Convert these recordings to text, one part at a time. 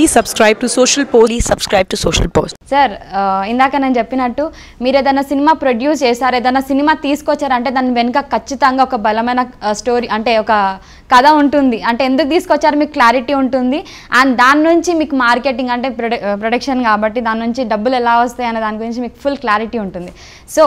Please subscribe to Social Post. Please subscribe to Social Post. Sir ఆ, ఇందాక నేను చెప్పినట్టు మీరు ఏదైనా సినిమా ప్రొడ్యూస్ చేశారు ఏదైనా సినిమా తీసుకొచ్చారంటే దాని వెనుక ఖచ్చితంగా ఒక బలమైన స్టోరీ అంటే ఒక కథ ఉంటుంది అంటే ఎందుకు తీసుకొచ్చారు మీకు క్లారిటీ ఉంటుంది అండ్ దాని నుంచి మీకు మార్కెటింగ్ అంటే ప్రొడ ప్రొడక్షన్ కాబట్టి దాని నుంచి డబ్బులు ఎలా వస్తాయి అనే దాని గురించి మీకు ఫుల్ క్లారిటీ ఉంటుంది సో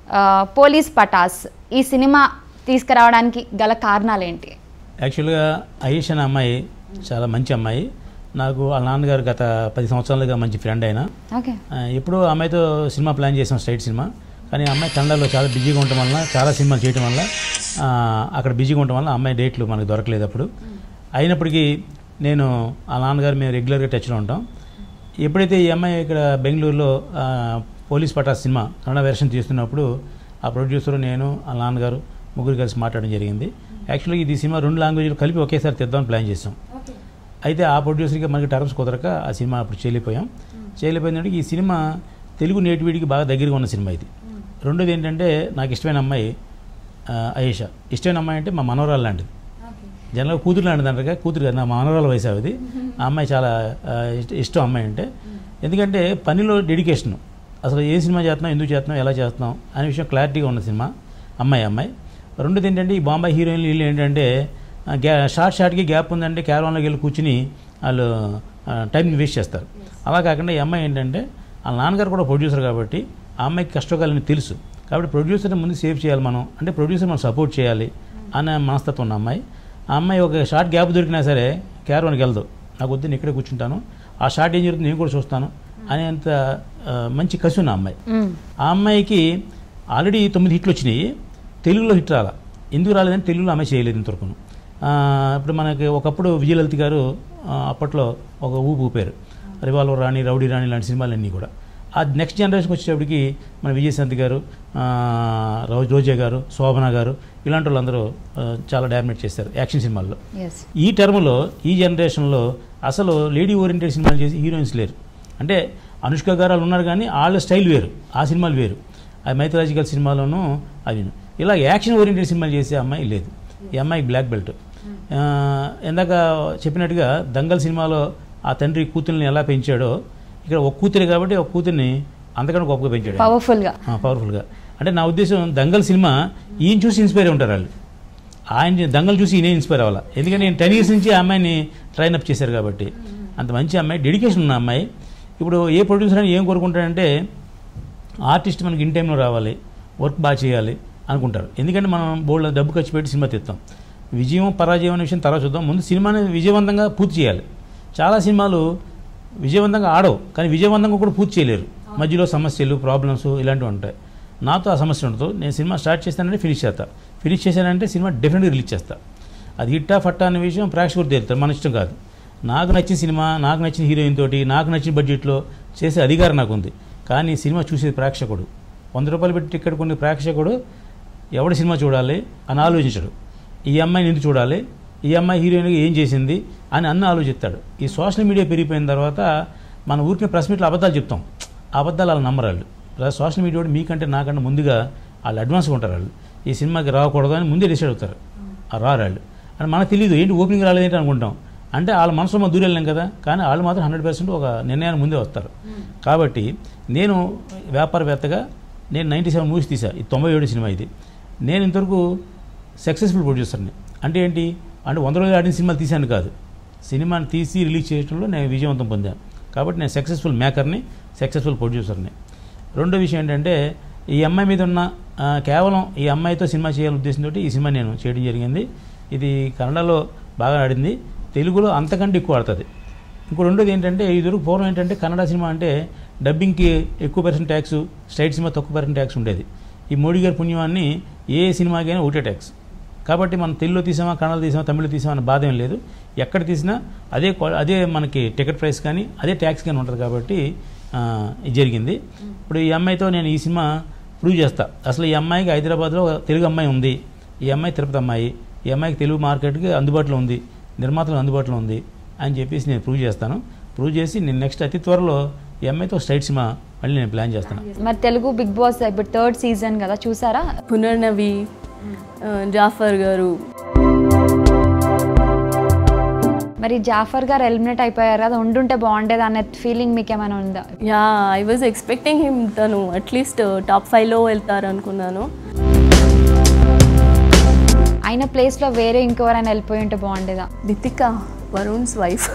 పోలీస్ పటాస్ ఈ సినిమా తీసుకురావడానికి గల కారణాలు ఏంటి యాక్చువల్గా అయేష్ అనే అమ్మాయి చాలా మంచి అమ్మాయి నాకు వాళ్ళ నాన్నగారు గత పది సంవత్సరాలుగా మంచి ఫ్రెండ్ అయినా ఓకే ఆ, ఎప్పుడూ అమ్మాయితో సినిమా ప్లాన్ చేసాం స్ట్రైట్ సినిమా కానీ ఆ అమ్మాయి కన్నడలో చాలా బిజీగా ఉండటం వల్ల చాలా సినిమాలు చేయటం వల్ల ఆ, అక్కడ బిజీగా ఉండటం వల్ల ఆ అమ్మాయి డేట్లు మనకు దొరకలేదు అప్పుడు అయినప్పటికీ నేను ఆ నాన్నగారు మేము రెగ్యులర్గా టచ్లో ఉంటాం ఎప్పుడైతే ఈ అమ్మాయి ఇక్కడ బెంగళూరులో ఆ, police Pata cinema Kannada version తీస్తున్నప్పుడు ఆ ప్రొడ్యూసర్ నేను ఆ నాన్నగారు ముగ్గురు కలిసి మాట్లాడడం జరిగింది యాక్చువల్గా ఇది సినిమా రెండు లాంగ్వేజ్లు కలిపి ఒకేసారి తెద్దామని ప్లాన్ చేసాం అయితే ఆ ప్రొడ్యూసర్కి మనకి టర్మ్స్ కుదరక ఆ సినిమా అప్పుడు చేయలేకపోయాం చేయలేకపోయిందంటే ఈ సినిమా తెలుగు నేటివిటీకి బాగా దగ్గరగా ఉన్న సినిమా ఇది రెండోది ఏంటంటే నాకు ఇష్టమైన అమ్మాయి ఆ, అయేష ఇష్టమైన అమ్మాయి అంటే మా మనవరాలు లాంటిది జనరల్గా కూతురు లాంటిది అంటారు కదా కూతురు కదా నా మనవరాల వయసు అది ఆ అమ్మాయి చాలా ఆ, ఇష్ట- ఇష్టం అమ్మాయి అంటే ఎందుకంటే పనిలో డెడికేషన్ అసలు ఏ సినిమా చేస్తున్నాం ఎందుకు చేస్తున్నాం ఎలా చేస్తున్నాం అనే విషయం క్లారిటీగా ఉన్న సినిమా అమ్మాయి అమ్మాయి రెండోది ఏంటంటే ఈ బాంబాయి హీరోయిన్లు వీళ్ళు ఏంటంటే ఆ, గ్యా షార్ట్ షార్ట్కి గ్యాప్ ఉందంటే క్యారవాన్లోకి వెళ్ళి కూర్చుని వాళ్ళు టైంని వేస్ట్ చేస్తారు అలా కాకుండా ఈ అమ్మాయి ఏంటంటే వాళ్ళ నాన్నగారు కూడా ప్రొడ్యూసర్ కాబట్టి ఆ అమ్మాయికి కష్టకాలని తెలుసు కాబట్టి ప్రొడ్యూసర్ని ముందు సేవ్ చేయాలి మనం అంటే ప్రొడ్యూసర్ మనం సపోర్ట్ చేయాలి అనే మనస్తత్వం ఉన్న అమ్మాయి ఆ అమ్మాయి ఒక షార్ట్ గ్యాప్ దొరికినా సరే క్యారవాన్కి వెళ్దు నాకు వద్దు నేను ఇక్కడే కూర్చుంటాను ఆ షార్ట్ ఏం జరుగుతుంది నేను కూడా చూస్తాను అనేంత ఆ, మంచి కసి ఉన్న అమ్మాయి ఆ అమ్మాయికి ఆల్రెడీ తొమ్మిది హిట్లు వచ్చినాయి తెలుగులో హిట్ రాలా ఎందుకు రాలేదని తెలుగులో అమ్మాయి చేయలేదు ఇంతవరకు ఇప్పుడు మనకి ఒకప్పుడు విజయలలిత గారు ఆ, అప్పట్లో ఒక ఊపు ఊపారు రివాల్వర్ రాణి రౌడీ రాణి లాంటి సినిమాలన్నీ కూడా ఆ నెక్స్ట్ జనరేషన్కి వచ్చేటప్పటికి మన విజయశాంతి గారు ఆ, రో- రోజా గారు శోభన గారు ఇలాంటి వాళ్ళందరూ ఆ, చాలా డామినేట్ చేశారు యాక్షన్ సినిమాల్లో ఎస్ ఈ టర్మ్లో ఈ జనరేషన్లో అసలు లేడీ ఓరియంటెడ్ సినిమాలు చేసి హీరోయిన్స్ లేరు అంటే అనుష్క గారు వాళ్ళు ఉన్నారు కానీ వాళ్ళ స్టైల్ వేరు ఆ సినిమాలు వేరు ఆ మైథలాజికల్ సినిమాలోనూ అవి ఇలా యాక్షన్ ఓరియంటెడ్ సినిమాలు చేసే అమ్మాయి లేదు ఈ అమ్మాయి బ్లాక్ బెల్ట్ ఆ, ఇందాక చెప్పినట్టుగా దంగల్ సినిమాలో ఆ తండ్రి కూతుర్ని ఎలా పెంచాడో ఇక్కడ ఒక కూతురు కాబట్టి ఒక కూతుర్ని అంతకన్నా గొప్పగా పెంచాడు ఆయన. పవర్ఫుల్గా పవర్ఫుల్గా అంటే నా ఉద్దేశం దంగల్ సినిమా ఈయన చూసి ఇన్స్పైర్ అయి ఉంటారు వాళ్ళు ఆయన దంగల్ చూసి ఈయన ఇన్స్పైర్ అవ్వాలి ఎందుకంటే నేను టెన్ ఇయర్స్ నుంచి ఆ అమ్మాయిని ట్రైన్ అప్ చేశారు కాబట్టి అంత మంచి అమ్మాయి డెడికేషన్ ఉన్న అమ్మాయి ఇప్పుడు ఏ ప్రొడ్యూసర్ అని ఏం కోరుకుంటాడంటే ఆర్టిస్ట్ మనకి ఇన్ టైంలో రావాలి వర్క్ బాగా చేయాలి అనుకుంటారు ఎందుకంటే మనం బోల్డ్ డబ్బు ఖర్చు పెట్టి సినిమా తీస్తాం విజయం పరాజయం అనే విషయం తర్వాత చూద్దాం ముందు సినిమాని విజయవంతంగా పూర్తి చేయాలి చాలా సినిమాలు విజయవంతంగా ఆడవు కానీ విజయవంతంగా కూడా పూర్తి చేయలేరు మధ్యలో సమస్యలు ప్రాబ్లమ్స్ ఇలాంటివి ఉంటాయి నాతో ఆ సమస్య ఉండదు నేను సినిమా స్టార్ట్ చేస్తానంటే ఫినిష్ చేస్తా ఫినిష్ చేశానంటే సినిమా డెఫినెట్గా రిలీజ్ చేస్తా అది హిట్టా ఫట్టా అనే విషయం ప్రేక్షకుడు తేలుతారు మన ఇష్టం కాదు నాకు నచ్చిన సినిమా నాకు నచ్చిన హీరోయిన్ తోటి నాకు నచ్చిన బడ్జెట్లో చేసే అధికారం నాకు ఉంది కానీ సినిమా చూసే ప్రేక్షకుడు వంద రూపాయలు పెట్టి టికెట్ కొన్ని ప్రేక్షకుడు ఎవడి సినిమా చూడాలి అని ఆలోచించడు ఈ అమ్మాయిని ఎందుకు చూడాలి ఈ అమ్మాయి హీరోయిన్గా ఏం చేసింది అని అన్న ఆలోచిస్తాడు ఈ సోషల్ మీడియా పెరిగిపోయిన తర్వాత మన ఊరికి ప్రెస్ మీట్లో అబద్ధాలు చెప్తాం ఆ అబద్ధాలు వాళ్ళు నమ్మరు వాళ్ళు ప్లస్ సోషల్ మీడియా కూడా మీకంటే నాకంటే ముందుగా వాళ్ళు అడ్వాన్స్గా ఉంటారు వాళ్ళు ఈ సినిమాకి రాకూడదు అని ముందే డిసైడ్ అవుతారు ఆ రారు వాళ్ళు అని మనకు తెలియదు ఏంటి ఓపెనింగ్ రాలేదేంటి అనుకుంటాం అంటే వాళ్ళ మనసులో మనం దూరం వెళ్ళాం కదా కానీ వాళ్ళు మాత్రం హండ్రెడ్ పర్సెంట్ ఒక నిర్ణయాన్ని ముందే వస్తారు కాబట్టి నేను వ్యాపారవేత్తగా నేను నైంటీ సెవెన్ మూవీస్ తీసా ఇది తొంభై ఏడు సినిమా ఇది నేను ఇంతవరకు సక్సెస్ఫుల్ ప్రొడ్యూసర్ని అంటే ఏంటి అంటే వంద రోజులు ఆడిన సినిమాలు తీశాను కాదు సినిమాని తీసి రిలీజ్ చేయడంలో నేను విజయవంతం పొందాను కాబట్టి నేను సక్సెస్ఫుల్ మేకర్ని సక్సెస్ఫుల్ ప్రొడ్యూసర్ని రెండో విషయం ఏంటంటే ఈ అమ్మాయి మీద ఉన్న ఆ, కేవలం ఈ అమ్మాయితో సినిమా చేయాలనే ఉద్దేశంతో ఈ సినిమా నేను చేయడం జరిగింది ఇది కన్నడలో బాగా ఆడింది తెలుగులో అంతకంటే ఎక్కువ ఆడుతుంది ఇంకో రెండోది ఏంటంటే ఇదివరకు పూర్వం ఏంటంటే కన్నడ సినిమా అంటే డబ్బింగ్కి ఎక్కువ పర్సెంట్ ట్యాక్స్ స్ట్రైట్ సినిమా తక్కువ పర్సెంట్ ట్యాక్స్ ఉండేది ఈ మోడీ గారి పుణ్యమాన్ని ఏ సినిమాకైనా ఒకటే ట్యాక్స్ కాబట్టి మనం తెలుగులో తీసామా కన్నడలో తీసామా తమిళలో తీసామా అనే బాధ ఏం లేదు ఎక్కడ తీసినా అదే క్వా- అదే మనకి టికెట్ ప్రైస్ కానీ అదే ట్యాక్స్ కానీ ఉంటుంది కాబట్టి ఆ, ఇది జరిగింది ఇప్పుడు ఈ అమ్మాయితో నేను ఈ సినిమా ప్రూవ్ చేస్తా అసలు ఈ అమ్మాయికి హైదరాబాద్లో ఒక తెలుగు అమ్మాయి ఉంది ఈ అమ్మాయి తిరుపతి అమ్మాయి ఈ అమ్మాయికి తెలుగు మార్కెట్కి అందుబాటులో ఉంది నిర్మాతలకు అందుబాటులో ఉంది అని చెప్పేసి నేను ప్రూవ్ చేస్తాను ప్రూవ్ చేసి నేను నెక్స్ట్ అతి త్వరలో ఈ అమ్మాయితో స్ట్రైట్ సినిమా మళ్ళీ నేను ప్లాన్ చేస్తాను మరి తెలుగు బిగ్ బాస్ ఇప్పుడు థర్డ్ సీజన్ కదా చూసారా పునర్నవి ఆ, జాఫర్ గారు మరి జాఫర్ గారు ఎలిమినేట్ అయిపోయారు కదా ఉండుంటే బాగుండేది అనే ఫీలింగ్ మీకు ఏమైనా ఉందా yeah I was expecting him తను అట్లీస్ట్ టాప్ ఫైవ్లో వెళ్తారు అనుకున్నాను ఆయన ప్లేస్లో వేరే ఇంకెవరైనా వెళ్ళిపోయి ఉంటే బాగుండేదా దితిక వరుణ్స్ వైఫ్